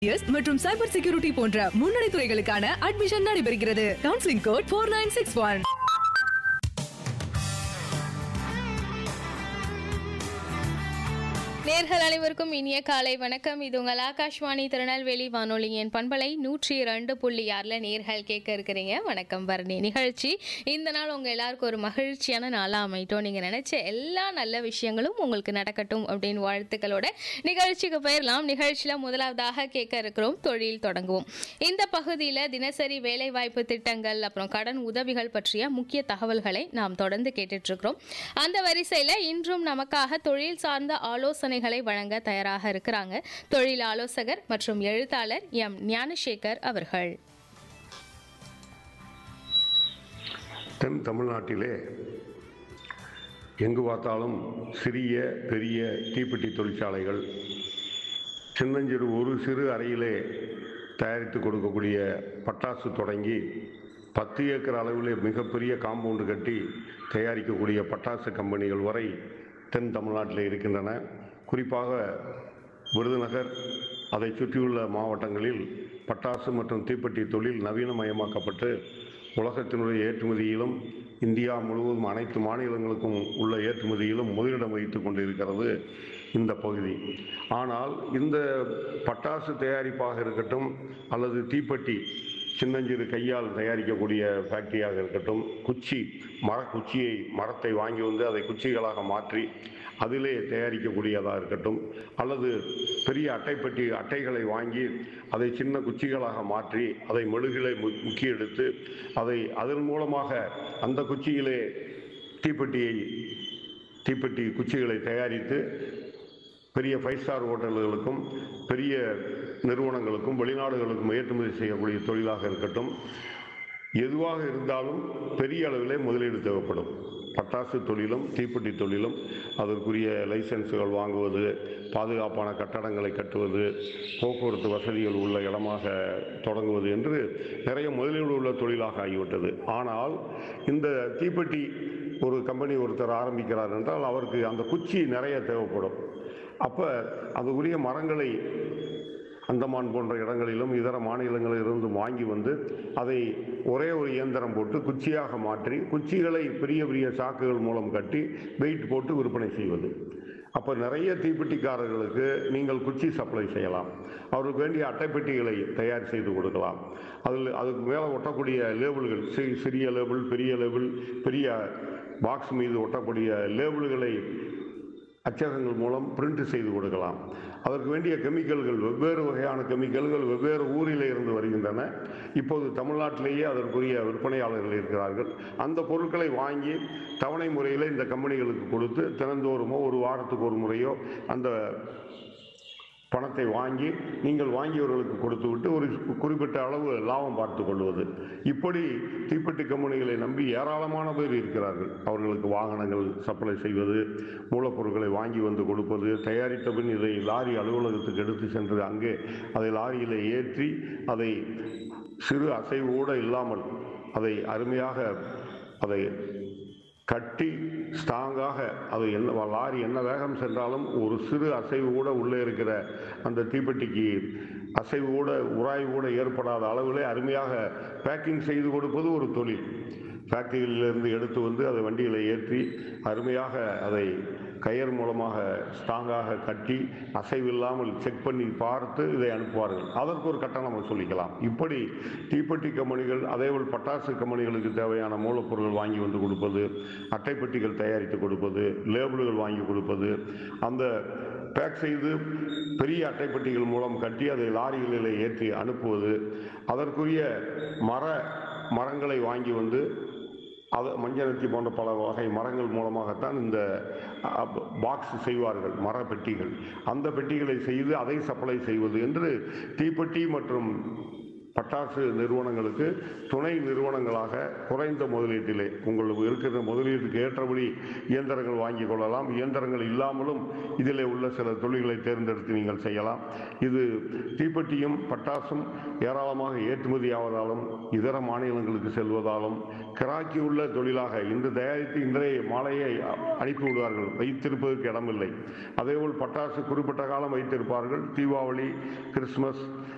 S மற்றும் cyber security போன்ற முன்னணி துறைகளுக்கான அட்மிஷன் நடைபெறுகிறது counselling code four nine six one நேர்கள் அனைவருக்கும் இனிய காலை வணக்கம் இது உங்கள் ஆகாஷ்வாணி திருநெல்வேலி வானொலியின் பண்பலை நூற்றி ரெண்டு புள்ளி ஆறில் நேர்கள் கேட்க இருக்கிறீங்க வணக்கம் பரணி நிகழ்ச்சி இந்த நாள் உங்கள் எல்லாருக்கும் ஒரு மகிழ்ச்சியான நாளாக அமையட்டும் நீங்கள் நினச்ச எல்லா நல்ல விஷயங்களும் உங்களுக்கு நடக்கட்டும் அப்படின்னு வாழ்த்துக்களோட நிகழ்ச்சிக்கு போயிடலாம் நிகழ்ச்சியில் முதலாவதாக கேட்க இருக்கிறோம் தொழில் தொடங்குவோம் இந்த பகுதியில் தினசரி வேலைவாய்ப்பு திட்டங்கள் அப்புறம் கடன் உதவிகள் பற்றிய முக்கிய தகவல்களை நாம் தொடர்ந்து கேட்டுட்டு இருக்கிறோம் அந்த வரிசையில் இன்றும் நமக்காக தொழில் சார்ந்த ஆலோசனைகளை வழங்க தயாராக இருக்கிறாங்க தொழில் ஆலோசகர் மற்றும் எழுத்தாளர் எம் ஞானசேகர் அவர்கள் தென் தமிழ்நாட்டிலே எங்கு பார்த்தாலும் சிறிய பெரிய தீப்பெட்டி தொழிற்சாலைகள் சின்னஞ்சிறு ஒரு சிறு அறையிலே தயாரித்து கொடுக்கக்கூடிய பட்டாசு தொடங்கி பத்து ஏக்கர் அளவிலே மிகப்பெரிய காம்பவுண்டு கட்டி தயாரிக்கக்கூடிய பட்டாசு கம்பெனிகள் வரை தென் தமிழ்நாட்டில் இருக்கின்றன குறிப்பாக விருதுநகர் அதை சுற்றியுள்ள மாவட்டங்களில் பட்டாசு மற்றும் தீப்பெட்டி தொழில் நவீனமயமாக்கப்பட்டு உலகத்தினுடைய ஏற்றுமதியிலும் இந்தியா முழுவதும் அனைத்து மாநிலங்களுக்கும் உள்ள ஏற்றுமதியிலும் முதலிடம் வைத்து கொண்டிருக்கிறது இந்த பகுதி ஆனால் இந்த பட்டாசு தயாரிப்பாக இருக்கட்டும் அல்லது தீப்பெட்டி சின்னஞ்சிறு கையால் தயாரிக்கக்கூடிய ஃபேக்டரியாக இருக்கட்டும் குச்சி மரக்குச்சியை மரத்தை வாங்கி வந்து அதை குச்சிகளாக மாற்றி அதிலே தயாரிக்கக்கூடியதாக இருக்கட்டும் அல்லது பெரிய அட்டைப்பட்டி அட்டைகளை வாங்கி அதை சின்ன குச்சிகளாக மாற்றி அதை மெழுகிலை மு- முக்கி எடுத்து அதை அதன் மூலமாக அந்த குச்சியிலே தீப்பெட்டியை தீப்பெட்டி குச்சிகளை தயாரித்து பெரிய ஃபைவ் ஸ்டார் ஹோட்டல்களுக்கும் பெரிய நிறுவனங்களுக்கும் வெளிநாடுகளுக்கும் ஏற்றுமதி செய்யக்கூடிய தொழிலாக இருக்கட்டும் எதுவாக இருந்தாலும் பெரிய அளவிலே முதலீடு தேவைப்படும் பட்டாசு தொழிலும் தீப்பெட்டி தொழிலும் அதற்குரிய லைசன்ஸுகள் வாங்குவது பாதுகாப்பான கட்டடங்களை கட்டுவது போக்குவரத்து வசதிகள் உள்ள இடமாக தொடங்குவது என்று நிறைய முதலீடு உள்ள தொழிலாக ஆகிவிட்டது ஆனால் இந்த தீப்பெட்டி ஒரு கம்பெனி ஒருத்தர் ஆரம்பிக்கிறார் என்றால் அவருக்கு அந்த குச்சி நிறைய தேவைப்படும் அப்போ அதுக்குரிய மரங்களை அந்தமான் போன்ற இடங்களிலும் இதர மாநிலங்களில் இருந்து வாங்கி வந்து அதை ஒரே ஒரு இயந்திரம் போட்டு குச்சியாக மாற்றி குச்சிகளை பெரிய பெரிய சாக்குகள் மூலம் கட்டி வெயிட் போட்டு விற்பனை செய்வது அப்போ நிறைய தீப்பெட்டிக்காரர்களுக்கு நீங்கள் குச்சி சப்ளை செய்யலாம் அவருக்கு வேண்டிய அட்டைப்பெட்டிகளை தயார் செய்து கொடுக்கலாம் அதில் அதுக்கு மேலே ஒட்டக்கூடிய லேபிள்கள் சி- சிறிய லேபிள் பெரிய லேபிள் பெரிய பாக்ஸ் மீது ஒட்டக்கூடிய லேபிள்களை அச்சகங்கள் மூலம் பிரிண்ட் செய்து கொடுக்கலாம் அதற்கு வேண்டிய கெமிக்கல்கள் வெவ்வேறு வகையான கெமிக்கல்கள் வெவ்வேறு ஊரில் இருந்து வருகின்றன இப்போது தமிழ்நாட்டிலேயே அதற்குரிய விற்பனையாளர்கள் இருக்கிறார்கள் அந்த பொருட்களை வாங்கி தவணை முறையில் இந்த கம்பெனிகளுக்கு கொடுத்து தினந்தோறுமோ ஒரு வாரத்துக்கு ஒரு முறையோ அந்த பணத்தை வாங்கி நீங்கள் வாங்கியவர்களுக்கு கொடுத்து விட்டு ஒரு குறிப்பிட்ட அளவு லாபம் பார்த்து கொள்வது இப்படி தீப்பெட்டி கம்பெனிகளை நம்பி ஏராளமான பேர் இருக்கிறார்கள் அவர்களுக்கு வாகனங்கள் சப்ளை செய்வது மூலப்பொருட்களை வாங்கி வந்து கொடுப்பது தயாரித்த பின் இதை லாரி அலுவலகத்துக்கு எடுத்து சென்று அங்கே அதை லாரியில் ஏற்றி அதை சிறு அசைவு கூட இல்லாமல் அதை அருமையாக அதை கட்டி ஸ்ட்ராங்காக அது என்ன லாரி என்ன வேகம் சென்றாலும் ஒரு சிறு அசைவு கூட உள்ளே இருக்கிற அந்த தீப்பெட்டிக்கு அசைவு கூட உராய்வு கூட ஏற்படாத அளவிலே அருமையாக பேக்கிங் செய்து கொடுப்பது ஒரு தொழில் ஃபேக்டரியிலிருந்து எடுத்து வந்து அதை வண்டியில் ஏற்றி அருமையாக அதை கயர் மூலமாக ஸ்ட்ராங்காக கட்டி அசைவில்லாமல் செக் பண்ணி பார்த்து இதை அனுப்புவார்கள் அதற்கு ஒரு கட்டணம் சொல்லிக்கலாம் இப்படி தீப்பெட்டி கம்பெனிகள் அதேபோல் பட்டாசு கம்பெனிகளுக்கு தேவையான மூலப்பொருட்கள் வாங்கி வந்து கொடுப்பது அட்டைப்பெட்டிகள் தயாரித்து கொடுப்பது லேபிள்கள் வாங்கி கொடுப்பது அந்த பேக் செய்து பெரிய அட்டைப்பெட்டிகள் மூலம் கட்டி அதை லாரிகளில் ஏற்றி அனுப்புவது அதற்குரிய மர மரங்களை வாங்கி வந்து அது மஞ்சனத்தி போன்ற பல வகை மரங்கள் மூலமாகத்தான் இந்த பாக்ஸ் செய்வார்கள் மர பெட்டிகள் அந்த பெட்டிகளை செய்து அதை சப்ளை செய்வது என்று தீப்பெட்டி மற்றும் பட்டாசு நிறுவனங்களுக்கு துணை நிறுவனங்களாக குறைந்த முதலீட்டிலே உங்களுக்கு இருக்கிற முதலீட்டுக்கு ஏற்றபடி இயந்திரங்கள் வாங்கி கொள்ளலாம் இயந்திரங்கள் இல்லாமலும் இதிலே உள்ள சில தொழில்களை தேர்ந்தெடுத்து நீங்கள் செய்யலாம் இது தீப்பெட்டியும் பட்டாசும் ஏராளமாக ஏற்றுமதி ஆவதாலும் இதர மாநிலங்களுக்கு செல்வதாலும் கிராக்கி உள்ள தொழிலாக இன்று தயாரித்து இன்றைய மாலையை அ- அனுப்பி விடுவார்கள் வைத்திருப்பதற்கு இடமில்லை அதேபோல் பட்டாசு குறிப்பிட்ட காலம் வைத்திருப்பார்கள் தீபாவளி கிறிஸ்மஸ்